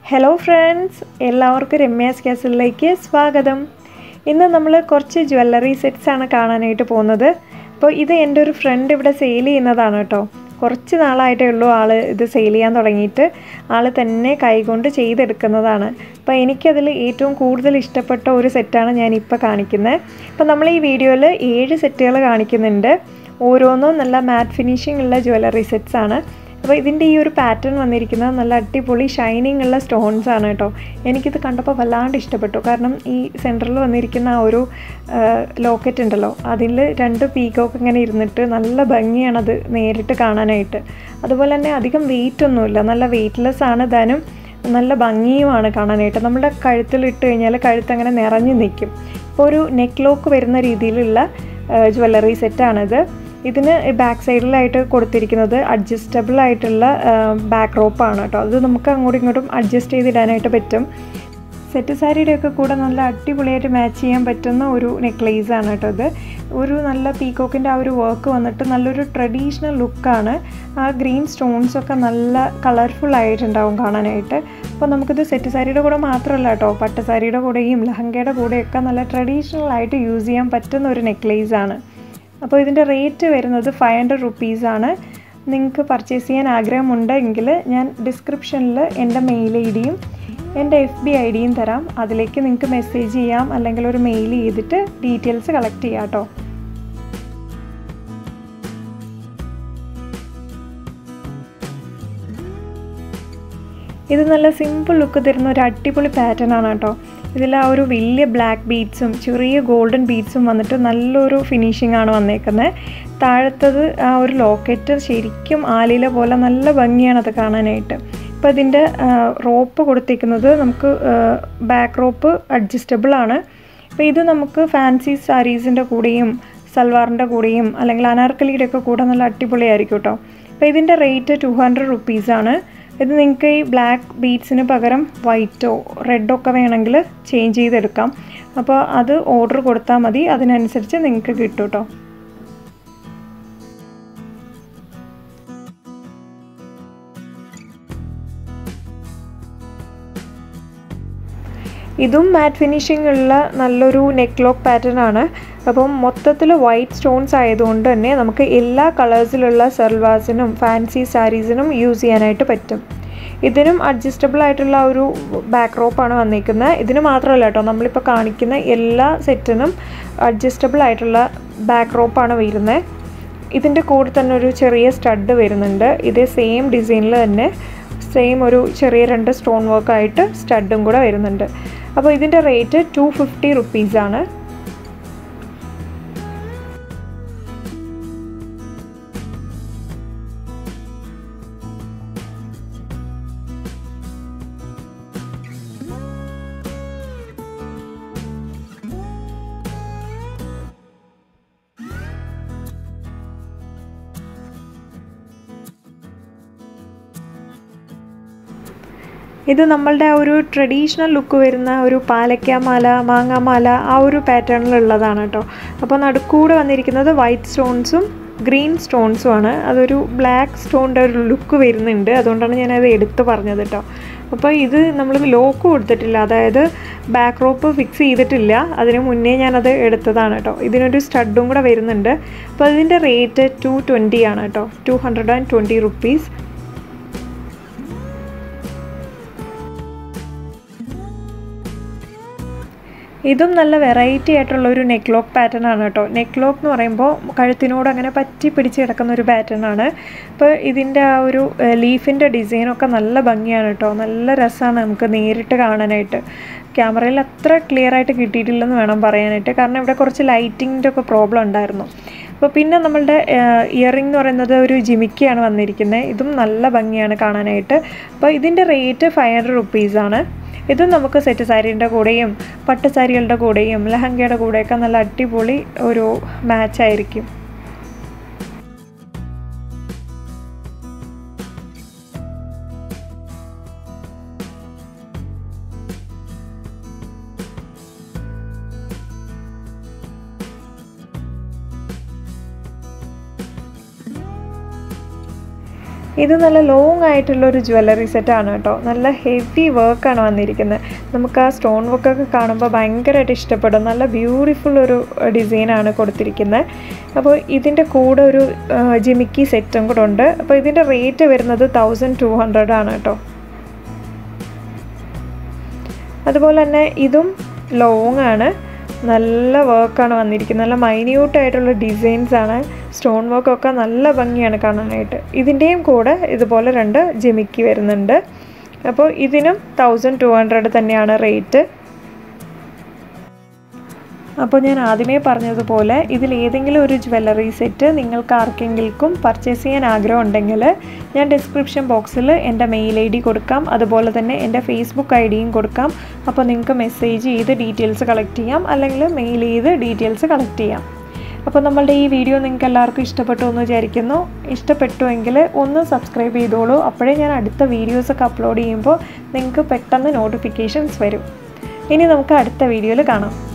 hello friends എല്ലാവർക്കും രമ്യാസ് ക്യാസിലേക്ക് സ്വാഗതം ഇന്ന് നമ്മൾ കുറച്ച് ജ്വല്ലറി സെറ്റ്സ് ആണ് കാണാനായിട്ട് പോകുന്നത് അപ്പോൾ ഇത് എൻ്റെ ഒരു ഫ്രണ്ട് ഇവിടെ സെയിൽ ചെയ്യുന്നതാണ് കേട്ടോ കുറച്ച് നാളായിട്ടേ ഉള്ളൂ ആൾ ഇത് സെയിൽ ചെയ്യാൻ തുടങ്ങിയിട്ട് ആൾ തന്നെ കൈകൊണ്ട് ചെയ്തെടുക്കുന്നതാണ് അപ്പോൾ എനിക്കതിൽ ഏറ്റവും കൂടുതൽ ഇഷ്ടപ്പെട്ട ഒരു സെറ്റാണ് ഞാനിപ്പോൾ കാണിക്കുന്നത് അപ്പോൾ നമ്മൾ ഈ വീഡിയോയിൽ ഏഴ് സെറ്റുകൾ കാണിക്കുന്നുണ്ട് ഓരോന്നും നല്ല മാറ്റ് ഫിനിഷിംഗ് ഉള്ള ജ്വല്ലറി സെറ്റ്സ് ആണ് അപ്പോൾ ഇതിൻ്റെ ഈ ഒരു പാറ്റേൺ വന്നിരിക്കുന്നത് നല്ല അടിപൊളി ഷൈനിങ് ഉള്ള സ്റ്റോൺസ് ആണ് കേട്ടോ എനിക്കിത് കണ്ടപ്പോൾ വല്ലാണ്ട് ഇഷ്ടപ്പെട്ടു കാരണം ഈ സെൻറ്ററിൽ വന്നിരിക്കുന്ന ആ ഒരു ലോക്കറ്റ് ഉണ്ടല്ലോ അതിൽ രണ്ട് പീക്കോക്ക് ഇങ്ങനെ ഇരുന്നിട്ട് നല്ല ഭംഗിയാണത് നേരിട്ട് കാണാനായിട്ട് അതുപോലെ തന്നെ അധികം വെയിറ്റ് ഒന്നുമില്ല നല്ല വെയ്റ്റ്ലെസ് ആണ് താനും നല്ല ഭംഗിയുമാണ് കാണാനായിട്ട് നമ്മുടെ കഴുത്തിൽ ഇട്ട് കഴിഞ്ഞാൽ കഴുത്ത് അങ്ങനെ നിറഞ്ഞു നിൽക്കും ഇപ്പോൾ ഒരു നെക്ക് ലോക്ക് വരുന്ന രീതിയിലുള്ള ജ്വല്ലറി സെറ്റാണിത് ഇതിന് ബാക്ക് സൈഡിലായിട്ട് കൊടുത്തിരിക്കുന്നത് അഡ്ജസ്റ്റബിൾ ആയിട്ടുള്ള ബാക്ക് റോപ്പാണ് കേട്ടോ അത് നമുക്ക് അങ്ങോട്ടും ഇങ്ങോട്ടും അഡ്ജസ്റ്റ് ചെയ്തിടാനായിട്ട് പറ്റും സെറ്റ് സാരിയുടെയൊക്കെ കൂടെ നല്ല അടിപൊളിയായിട്ട് മാച്ച് ചെയ്യാൻ പറ്റുന്ന ഒരു നെക്ലേസ് ആണ് കേട്ടോ ഇത് ഒരു നല്ല പീക്കോക്കിൻ്റെ ആ ഒരു വർക്ക് വന്നിട്ട് നല്ലൊരു ട്രഡീഷണൽ ലുക്കാണ് ആ ഗ്രീൻ സ്റ്റോൺസ് ഒക്കെ നല്ല കളർഫുൾ ആയിട്ടുണ്ടാവും കാണാനായിട്ട് അപ്പോൾ നമുക്കിത് സെറ്റ് സാരിയുടെ കൂടെ മാത്രമല്ല കേട്ടോ പട്ട് സാരിയുടെ കൂടെയും ലഹങ്കയുടെ കൂടെയൊക്കെ നല്ല ട്രഡീഷണൽ ആയിട്ട് യൂസ് ചെയ്യാൻ പറ്റുന്ന ഒരു നെക്ലേസ് ആണ് അപ്പോൾ ഇതിൻ്റെ റേറ്റ് വരുന്നത് ഫൈവ് ഹൺഡ്രഡ് റുപ്പീസാണ് നിങ്ങൾക്ക് പർച്ചേസ് ചെയ്യാൻ ആഗ്രഹമുണ്ടെങ്കിൽ ഞാൻ ഡിസ്ക്രിപ്ഷനിൽ എൻ്റെ മെയിൽ ഐ ഡിയും എൻ്റെ എഫ് ബി ഐ ഡിയും തരാം അതിലേക്ക് നിങ്ങൾക്ക് മെസ്സേജ് ചെയ്യാം അല്ലെങ്കിൽ ഒരു മെയിൽ ചെയ്തിട്ട് ഡീറ്റെയിൽസ് കളക്ട് ചെയ്യാം കേട്ടോ ഇത് നല്ല സിമ്പിൾ ലുക്ക് തരുന്ന ഒരു അടിപൊളി പാറ്റേൺ ആണ് കേട്ടോ ഇതിൽ ആ ഒരു വലിയ ബ്ലാക്ക് ബീഡ്സും ചെറിയ ഗോൾഡൻ ബീഡ്സും വന്നിട്ട് നല്ലൊരു ഫിനിഷിംഗ് ആണ് വന്നേക്കുന്നത് താഴത്തത് ആ ഒരു ലോക്കറ്റ് ശരിക്കും ആലില പോലെ നല്ല ഭംഗിയാണ് അത് കാണാനായിട്ട് ഇപ്പോൾ ഇതിൻ്റെ റോപ്പ് കൊടുത്തേക്കുന്നത് നമുക്ക് ബാക്ക് റോപ്പ് അഡ്ജസ്റ്റബിൾ ആണ് അപ്പോൾ ഇത് നമുക്ക് ഫാൻസി സാരീസിൻ്റെ കൂടെയും സൽവാറിൻ്റെ കൂടെയും അല്ലെങ്കിൽ അനാർക്കലിയുടെ ഒക്കെ കൂടെ നല്ല അടിപൊളിയായിരിക്കും കേട്ടോ അപ്പോൾ ഇതിൻ്റെ റേറ്റ് ടു ഹൺഡ്രഡ് റുപ്പീസാണ് ഇത് നിങ്ങൾക്ക് ഈ ബ്ലാക്ക് ബീഡ്സിന് പകരം വൈറ്റോ റെഡോ ഒക്കെ വേണമെങ്കിൽ ചേഞ്ച് ചെയ്തെടുക്കാം അപ്പോൾ അത് ഓർഡർ കൊടുത്താൽ മതി അതിനനുസരിച്ച് നിങ്ങൾക്ക് കിട്ടും കേട്ടോ ഇതും മാറ്റ് ഫിനിഷിംഗ് ഉള്ള നല്ലൊരു നെക്ക് ലോക്ക് പാറ്റേൺ ആണ് അപ്പം മൊത്തത്തിൽ വൈറ്റ് സ്റ്റോൺസ് ആയതുകൊണ്ട് തന്നെ നമുക്ക് എല്ലാ കളേഴ്സിലുള്ള സെർവാസിനും ഫാൻസി സാരീസിനും യൂസ് ചെയ്യാനായിട്ട് പറ്റും ഇതിനും അഡ്ജസ്റ്റബിൾ ആയിട്ടുള്ള ഒരു ബാക്ക് റോപ്പാണ് വന്നിരിക്കുന്നത് ഇതിന് മാത്രമല്ല കേട്ടോ നമ്മളിപ്പോൾ കാണിക്കുന്ന എല്ലാ സെറ്റിനും അഡ്ജസ്റ്റബിൾ ആയിട്ടുള്ള ബാക്ക് റോപ്പാണ് വരുന്നത് ഇതിൻ്റെ കൂടെ തന്നെ ഒരു ചെറിയ സ്റ്റഡ് വരുന്നുണ്ട് ഇതേ സെയിം ഡിസൈനിൽ തന്നെ സെയിം ഒരു ചെറിയ രണ്ട് സ്റ്റോൺ വർക്കായിട്ട് സ്റ്റഡും കൂടെ വരുന്നുണ്ട് അപ്പോൾ ഇതിൻ്റെ റേറ്റ് ടു ഫിഫ്റ്റി റുപ്പീസാണ് ഇത് നമ്മളുടെ ആ ഒരു ട്രഡീഷണൽ ലുക്ക് വരുന്ന ഒരു പാലക്കാമാല മാങ്ങാമാല ആ ഒരു പാറ്റേണിലുള്ളതാണ് കേട്ടോ അപ്പോൾ നടുക്കൂടെ വന്നിരിക്കുന്നത് വൈറ്റ് സ്റ്റോൺസും ഗ്രീൻ സ്റ്റോൺസും ആണ് അതൊരു ബ്ലാക്ക് സ്റ്റോണിൻ്റെ ഒരു ലുക്ക് വരുന്നുണ്ട് അതുകൊണ്ടാണ് ഞാനത് എടുത്ത് പറഞ്ഞത് കേട്ടോ അപ്പോൾ ഇത് നമ്മൾ ലോക്ക് കൊടുത്തിട്ടില്ല അതായത് ബാക്ക് റോപ്പ് ഫിക്സ് ചെയ്തിട്ടില്ല അതിന് മുന്നേ ഞാനത് എടുത്തതാണ് കേട്ടോ ഇതിനൊരു സ്റ്റഡും കൂടെ വരുന്നുണ്ട് അപ്പോൾ ഇതിൻ്റെ റേറ്റ് ടു ട്വൻറ്റി ആണ് കേട്ടോ two hundred and twenty rupees ഇതും നല്ല വെറൈറ്റി ആയിട്ടുള്ള ഒരു നെക്ക് ലോക്ക് പാറ്റേൺ ആണ് കേട്ടോ നെക്ക് ലോക്ക് എന്ന് പറയുമ്പോൾ കഴുത്തിനോട് അങ്ങനെ പറ്റി പിടിച്ച് കിടക്കുന്ന ഒരു പാറ്റേൺ ആണ് അപ്പോൾ ഇതിൻ്റെ ആ ഒരു ലീഫിൻ്റെ ഡിസൈനൊക്കെ നല്ല ഭംഗിയാണ് കേട്ടോ നല്ല രസമാണ് നമുക്ക് നേരിട്ട് കാണാനായിട്ട് ക്യാമറയിൽ അത്ര ക്ലിയർ ആയിട്ട് കിട്ടിയിട്ടില്ലെന്ന് വേണം പറയാനായിട്ട് കാരണം ഇവിടെ കുറച്ച് ലൈറ്റിങ്ങിൻ്റെ ഒക്കെ പ്രോബ്ലം ഉണ്ടായിരുന്നു അപ്പോൾ പിന്നെ നമ്മളുടെ ഇയറിംഗ് എന്ന് പറയുന്നത് ഒരു ജിമിക്കയാണ് വന്നിരിക്കുന്നത് ഇതും നല്ല ഭംഗിയാണ് കാണാനായിട്ട് അപ്പോൾ ഇതിൻ്റെ റേറ്റ് ഫൈവ് ഹൺഡ്രഡ് റുപ്പീസാണ് ഇതും നമുക്ക് സെറ്റ് സാരീൻ്റെ കൂടെയും പട്ട് സാരികളുടെ കൂടെയും ലഹങ്കയുടെ കൂടെയൊക്കെ നല്ല അടിപൊളി ഒരു മാച്ചായിരിക്കും ഇത് നല്ല ലോങ് ആയിട്ടുള്ള ഒരു ജ്വല്ലറി സെറ്റാണ് കേട്ടോ നല്ല ഹെവി വർക്കാണ് വന്നിരിക്കുന്നത് നമുക്ക് ആ സ്റ്റോൺ വർക്കൊക്കെ കാണുമ്പോൾ ഭയങ്കരമായിട്ട് ഇഷ്ടപ്പെടും നല്ല ബ്യൂട്ടിഫുൾ ഒരു ഡിസൈനാണ് കൊടുത്തിരിക്കുന്നത് അപ്പോൾ ഇതിൻ്റെ കൂടെ ഒരു ജിമിക്കി സെറ്റും കൂടെ ഉണ്ട് അപ്പോൾ ഇതിൻ്റെ റേറ്റ് വരുന്നത് തൗസൻഡ് ടു ഹൺഡ്രഡ് ആണ് കേട്ടോ അതുപോലെ തന്നെ ഇതും ലോങ് ആണ് നല്ല വർക്കാണ് വന്നിരിക്കുന്നത് നല്ല മൈന്യൂട്ട് ആയിട്ടുള്ള ഡിസൈൻസ് ആണ് സ്റ്റോൺ വർക്കൊക്കെ നല്ല ഭംഗിയാണ് കാണാനായിട്ട് ഇതിൻ്റെയും കൂടെ ഇതുപോലെ രണ്ട് ജിമിക്കി വരുന്നുണ്ട് അപ്പോൾ ഇതിനും തൗസൻഡ് ടു ഹൺഡ്രഡ് തന്നെയാണ് റേറ്റ് അപ്പോൾ ഞാൻ ആദ്യമേ പറഞ്ഞതുപോലെ ഇതിൽ ഏതെങ്കിലും ഒരു ജ്വല്ലറി സെറ്റ് നിങ്ങൾക്ക് ആർക്കെങ്കിലും പർച്ചേസ് ചെയ്യാൻ ആഗ്രഹം ഉണ്ടെങ്കിൽ ഞാൻ ഡിസ്ക്രിപ്ഷൻ ബോക്സിൽ എൻ്റെ മെയിൽ ഐ ഡി കൊടുക്കാം അതുപോലെ തന്നെ എൻ്റെ ഫേസ്ബുക്ക് ഐ ഡിയും കൊടുക്കാം അപ്പോൾ നിങ്ങൾക്ക് മെസ്സേജ് ചെയ്ത് ഡീറ്റെയിൽസ് കളക്ട് ചെയ്യാം അല്ലെങ്കിൽ മെയിൽ ചെയ്ത് ഡീറ്റെയിൽസ് കളക്ട് ചെയ്യാം അപ്പോൾ നമ്മളുടെ ഈ വീഡിയോ നിങ്ങൾക്ക് എല്ലാവർക്കും ഇഷ്ടപ്പെട്ടു എന്ന് വിചാരിക്കുന്നു ഇഷ്ടപ്പെട്ടുവെങ്കിൽ ഒന്ന് സബ്സ്ക്രൈബ് ചെയ്തോളൂ അപ്പോഴേ ഞാൻ അടുത്ത വീഡിയോസൊക്കെ അപ്ലോഡ് ചെയ്യുമ്പോൾ നിങ്ങൾക്ക് പെട്ടെന്ന് നോട്ടിഫിക്കേഷൻസ് വരും ഇനി നമുക്ക് അടുത്ത വീഡിയോയിൽ കാണാം